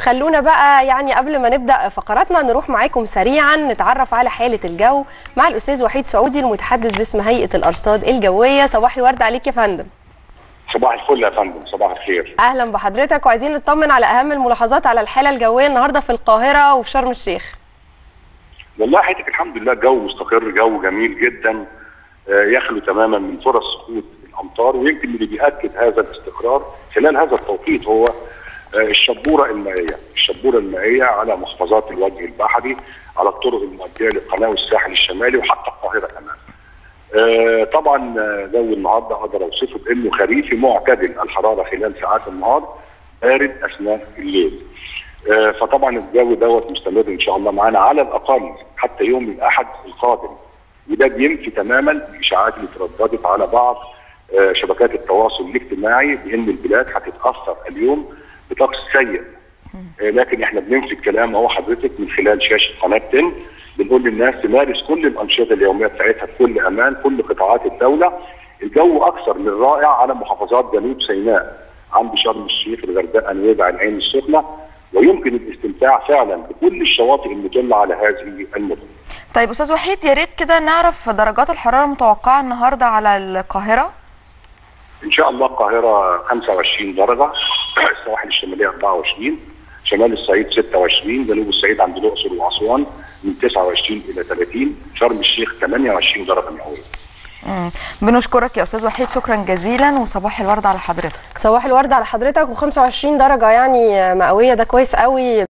خلونا بقى يعني قبل ما نبدا فقراتنا نروح معاكم سريعا نتعرف على حاله الجو مع الاستاذ وحيد سعودي المتحدث باسم هيئه الارصاد الجويه صباح الورد عليك يا فندم صباح الفل يا فندم صباح الخير اهلا بحضرتك وعايزين نطمن على اهم الملاحظات على الحاله الجويه النهارده في القاهره وفي شرم الشيخ والله حياتك الحمد لله جو مستقر جو جميل جدا آه، يخلو تماما من فرص سقوط الامطار ويمكن اللي بياكد هذا الاستقرار خلال هذا التوقيت هو آه، الشبوره المائيه، الشبوره المائيه على محافظات الوجه البحري على الطرق المؤديه للقناه والساحل الشمالي وحتى القاهره كمان. آه، طبعا آه، جو النهارده اقدر اوصفه بانه خريفي معتدل الحراره خلال ساعات النهار بارد اثناء الليل. آه، فطبعا الجو دوت مستمر ان شاء الله معانا على الاقل حتى يوم الاحد القادم وده بينفي تماما الاشاعات اللي ترددت على بعض آه، شبكات التواصل الاجتماعي بان البلاد هتتاثر اليوم بطقس سيء آه، لكن احنا بننفي الكلام اهو حضرتك من خلال شاشه قناه 10 بنقول للناس تمارس كل الانشطه اليوميه بتاعتها بكل امان كل قطاعات الدوله الجو اكثر من رائع على محافظات جنوب سيناء عند شرم الشيخ الغردقه نويبع العين السخنه ويمكن الاستمتاع فعلا بكل الشواطئ المطله على هذه المدن. طيب استاذ وحيد يا ريت كده نعرف درجات الحراره المتوقعه النهارده على القاهره ان شاء الله القاهره 25 درجه السواحل الشماليه 24 شمال الصعيد 26 جنوب الصعيد عند الاقصر واسوان من 29 الى 30 شرم الشيخ 28 درجه مئويه. مم. بنشكرك يا استاذ وحيد شكرا جزيلا وصباح الورد على حضرتك صباح الورد على حضرتك و25 درجه يعني مئويه ده كويس قوي